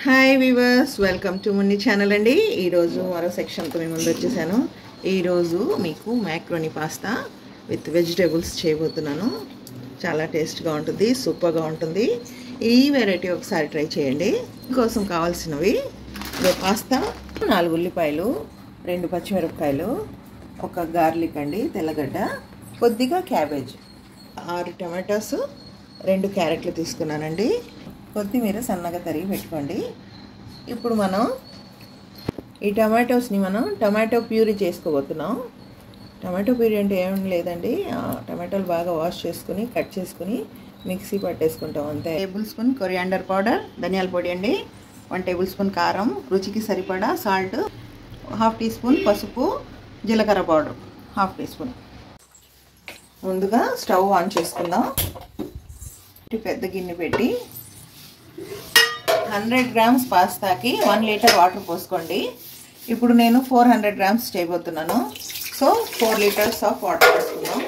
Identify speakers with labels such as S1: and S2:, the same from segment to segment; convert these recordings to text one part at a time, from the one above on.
S1: hi viewers welcome to Munni channel అండి ఈరోజు మరో సెక్షన్తో మేము ముందు వచ్చేసాను ఈరోజు మీకు మ్యాక్రోని పాస్తా విత్ వెజిటేబుల్స్ చేయబోతున్నాను చాలా టేస్ట్గా ఉంటుంది సూపర్గా ఉంటుంది ఈ వెరైటీ ఒకసారి ట్రై చేయండి కోసం కావాల్సినవి ఇదో పాస్తా నాలుగు ఉల్లిపాయలు రెండు పచ్చిమిరపకాయలు ఒక గార్లిక్ అండి తెల్లగడ్డ కొద్దిగా క్యాబేజ్ ఆరు టమాటోస్ రెండు క్యారెట్లు తీసుకున్నానండి కొత్తిమీర సన్నగా తరిగి పెట్టుకోండి ఇప్పుడు మనం ఈ టమాటోస్ని మనం టమాటో ప్యూరీ చేసుకోబోతున్నాం టమాటో ప్యూరీ అంటే ఏం లేదండి ఆ టమాటోలు బాగా వాష్ చేసుకుని కట్ చేసుకుని మిక్సీ పట్టేసుకుంటాం అంతే టేబుల్ స్పూన్ కొరియాండర్ పౌడర్ ధనియాల పొడి అండి వన్ టేబుల్ స్పూన్ కారం రుచికి సరిపడా సాల్ట్ హాఫ్ టీ స్పూన్ పసుపు జీలకర్ర పౌడర్ హాఫ్ టీ స్పూన్ ముందుగా స్టవ్ ఆన్ చేసుకుందాం పెద్ద గిన్నె పెట్టి హండ్రెడ్ గ్రామ్స్ పాస్తాకి వన్ లీటర్ వాటర్ పోసుకోండి ఇప్పుడు నేను ఫోర్ హండ్రెడ్ గ్రామ్స్ చేయబోతున్నాను so four litres of water పోసుకుందాం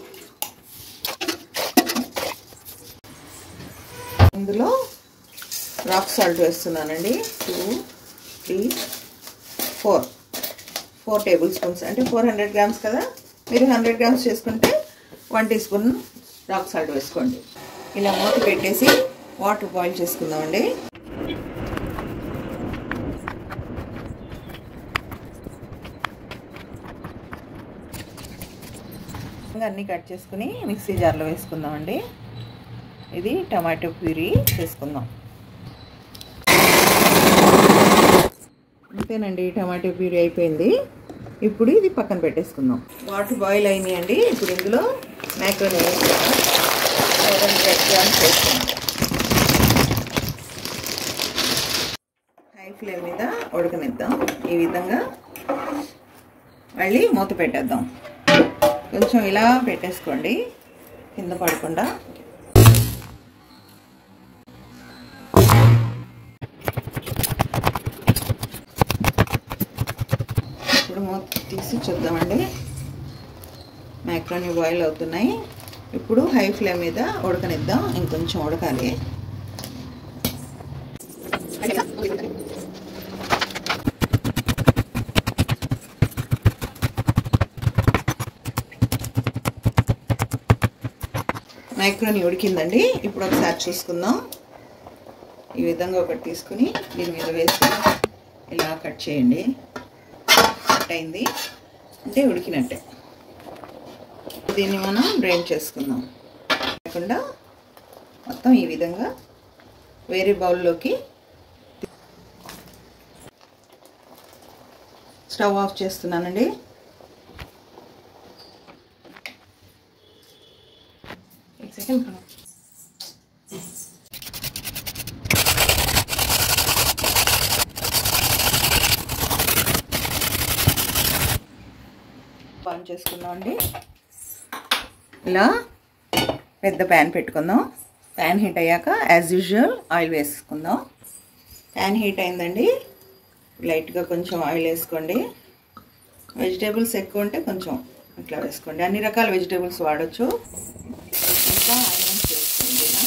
S1: ఇందులో రాక్ సాల్ట్ వేస్తున్నానండి two three four four tablespoons అంటే ఫోర్ హండ్రెడ్ గ్రామ్స్ కదా మీరు హండ్రెడ్ గ్రామ్స్ చేసుకుంటే one teaspoon rock salt వేసుకోండి ఇలా మూత పెట్టేసి వాటర్ బాయిల్ చేసుకుందామండి అన్నీ కట్ చేసుకుని మిక్సీ జార్లో వేసుకుందామండి ఇది టమాటో ప్యూరీ చేసుకుందాం అంతేనండి టమాటో ప్యూరీ అయిపోయింది ఇప్పుడు ఇది పక్కన పెట్టేసుకుందాం వాటర్ బాయిల్ అయినాయండి ఇప్పుడు ఇందులో మ్యాక్రోని వేసుకుందాం ఫోర్ హండ్రెడ్ గ్రామ్స్ వేసుకుందాం హై ఫ్లేమ్ మీద ఉడకనిద్దాం ఈ విధంగా మళ్ళీ మూత పెట్టేద్దాం కొంచెం ఇలా పెట్టేసుకోండి కింద పడకుండా ఇప్పుడు మూత తీసి చూద్దామండి మ్యాక్రోని బాయిల్ అవుతున్నాయి ఇప్పుడు హై ఫ్లేమ్ మీద ఉడకనిద్దాం ఇంకొంచెం ఉడకాలి మైక్రోని ఉడికిందండి ఇప్పుడు ఒకసారి చూసుకుందాం ఈ విధంగా ఒకటి తీసుకుని దీని మీద వేసి ఇలా కట్ చేయండి కట్ అయింది అంటే ఉడికినట్టే దీన్ని మనం డ్రైన్ చేసుకుందాం లేకుండా మొత్తం ఈ విధంగా వేరే బౌల్లోకి స్టవ్ ఆఫ్ చేస్తున్నానండి एक सेकंड खड़ा ఆన్ చేసుకుందాం అండి ఇలా పెద్ద ప్యాన్ పెట్టుకుందాం ప్యాన్ హీట్ అయ్యాక యాజ్ యూజువల్ ఆయిల్ వేసుకుందాం ప్యాన్ హీట్ అయిందండి లైట్గా కొంచెం ఆయిల్ వేసుకోండి వెజిటేబుల్స్ ఎక్కువ ఉంటే కొంచెం ఇట్లా వేసుకోండి అన్ని రకాల వెజిటేబుల్స్ వాడచ్చు ఇంకా ఆనియన్స్ వేసుకోండి ఇలా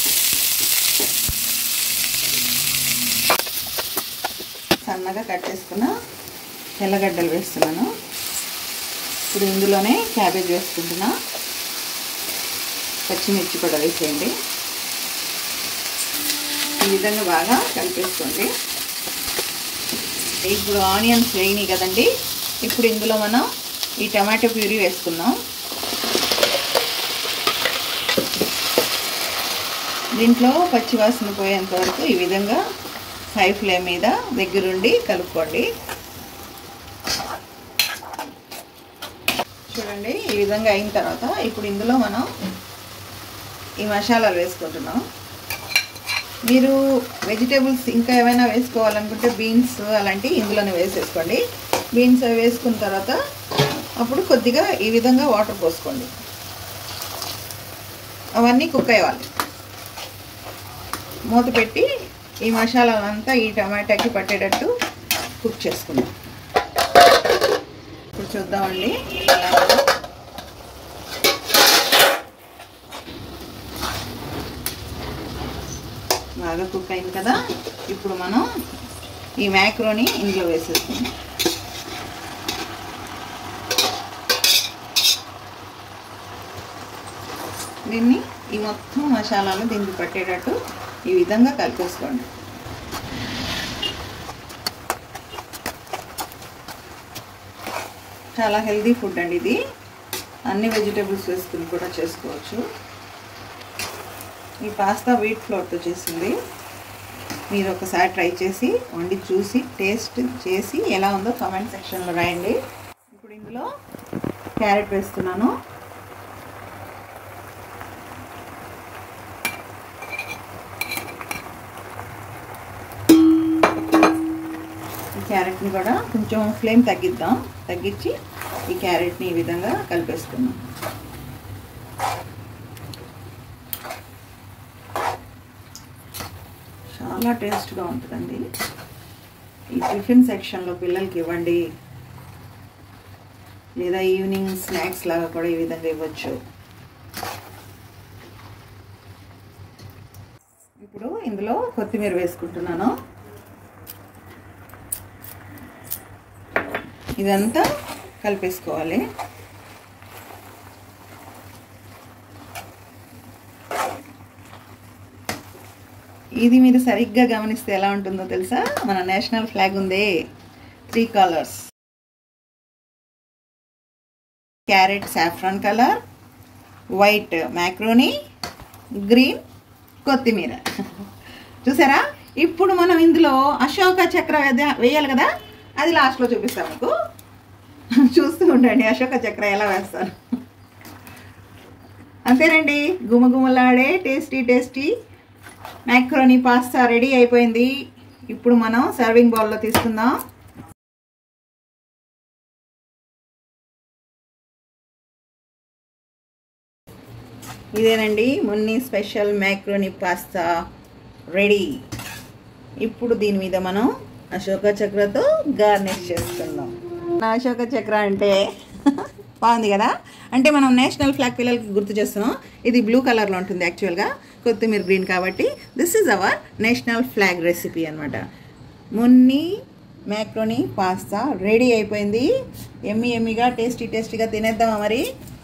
S1: సన్నగా కట్ చేసుకున్న తెల్లగడ్డలు వేస్తున్నాను ఇప్పుడు ఇందులోనే క్యాబేజ్ వేసుకుంటున్నా పచ్చిమిర్చి కూడా వేసేయండి ఈ విధంగా బాగా కలిపేసుకోండి ఇప్పుడు ఆనియన్స్ వేయినాయి కదండి ఇప్పుడు ఇందులో మనం ఈ టమాటో ప్యూరీ వేసుకుందాం దీంట్లో పచ్చివాసన పోయేంత వరకు ఈ విధంగా హై ఫ్లేమ్ మీద దగ్గరుండి కలుపుకోండి చూడండి ఈ విధంగా అయిన తర్వాత ఇప్పుడు ఇందులో మనం ఈ మసాలాలు వేసుకుంటున్నాం మీరు వెజిటేబుల్స్ ఇంకా ఏమైనా వేసుకోవాలనుకుంటే బీన్స్ అలాంటివి ఇందులోనే వేసేసుకోండి బీన్స్ అవి వేసుకున్న తర్వాత అప్పుడు కొద్దిగా ఈ విధంగా వాటర్ పోసుకోండి అవన్నీ కుక్ అయ్యాలి మూత పెట్టి ఈ మసాలాలంతా ఈ టమాటాకి పట్టేటట్టు కుక్ చేసుకుందాం ఇప్పుడు చూద్దామండి బాగా కుక్ అయింది కదా ఇప్పుడు మనం ఈ మ్యాక్రోని ఇందులో వేసేస్తున్నాం దీన్ని ఈ మొత్తం మసాలాలు దీనికి పట్టేటట్టు ఈ విధంగా కలిపేసుకోండి చాలా హెల్దీ ఫుడ్ అండి ఇది అన్ని వెజిటేబుల్స్ వేసుకుని కూడా చేసుకోవచ్చు ఈ పాస్తా వీట్ ఫ్లోర్తో చేసింది మీరు ఒకసారి ట్రై చేసి వండి చూసి టేస్ట్ చేసి ఎలా ఉందో కామెంట్ సెక్షన్లో రాయండి ఇప్పుడు ఇందులో క్యారెట్ వేస్తున్నాను ఈ క్యారెట్ని కూడా కొంచెం ఫ్లేమ్ తగ్గిద్దాం తగ్గించి ఈ క్యారెట్ని ఈ విధంగా కలిపేసుకుందాం చాలా టేస్ట్గా ఉంటుందండి ఈ టిఫిన్ సెక్షన్లో పిల్లలకి ఇవ్వండి లేదా ఈవినింగ్ స్నాక్స్ లాగా కూడా ఈ విధంగా ఇవ్వచ్చు ఇప్పుడు ఇందులో కొత్తిమీర వేసుకుంటున్నాను ఇదంతా కలిపేసుకోవాలి ఇది మీరు సరిగ్గా గమనిస్తే ఎలా ఉంటుందో తెలుసా మన నేషనల్ ఫ్లాగ్ ఉంది three colours carrot saffron colour white macaroni green కొత్తిమీర చూసారా ఇప్పుడు మనం ఇందులో అశోక చక్ర వేయాలి కదా అది లాస్ట్లో చూపిస్తాను మీకు చూస్తూ ఉండండి అశోక చక్ర ఎలా వేస్తాను అంతేనండి గుమగుమలాడే tasty tasty macaroni pasta ready అయిపోయింది ఇప్పుడు మనం సర్వింగ్ బౌల్లో తీసుకుందాం ఇదేనండి Munni special macaroni pasta ready ఇప్పుడు దీని మీద మనం అశోక చక్రతో గార్నిష్ చేసుకుందాం అశోక చక్ర అంటే బాగుంది కదా అంటే మనం నేషనల్ ఫ్లాగ్ పిల్లలకి గుర్తు చేస్తున్నాం ఇది బ్లూ కలర్లో ఉంటుంది యాక్చువల్గా కొత్తిమీర గ్రీన్ కాబట్టి this is our national flag recipe అనమాట మున్ని మ్యాక్రోనీ పాస్తా రెడీ అయిపోయింది ఎమ్మి ఎమ్మిగా టేస్టీ టేస్టీగా తినేద్దామా మరి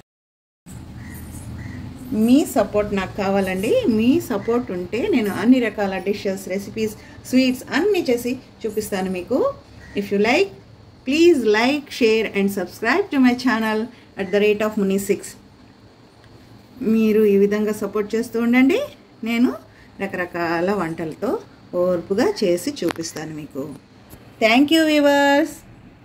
S1: మీ సపోర్ట్ నాకు కావాలండి మీ సపోర్ట్ ఉంటే నేను అన్ని రకాల డిషెస్ రెసిపీస్ స్వీట్స్ అన్నీ చేసి చూపిస్తాను మీకు if you like please like share and subscribe to my channel at the rate of Munni six మీరు ఈ విధంగా సపోర్ట్ చేస్తూ ఉండండి నేను రకరకాల వంటలతో ఓర్పుగా చేసి చూపిస్తాను మీకు థ్యాంక్ యూ వీవర్స్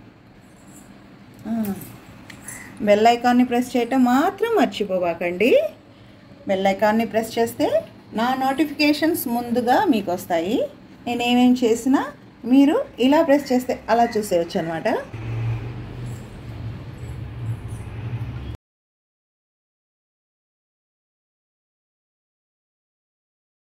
S1: బెల్ ఐకాన్ని ప్రెస్ చేయటం మాత్రం మర్చిపోబాకండి బెల్ ఐకాన్ని ప్రెస్ చేస్తే నా నోటిఫికేషన్స్ ముందుగా మీకు వస్తాయి నేను ఏమేమి చేసినా మీరు ఇలా ప్రెస్ చేస్తే అలా చూసేయచ్చు అనమాట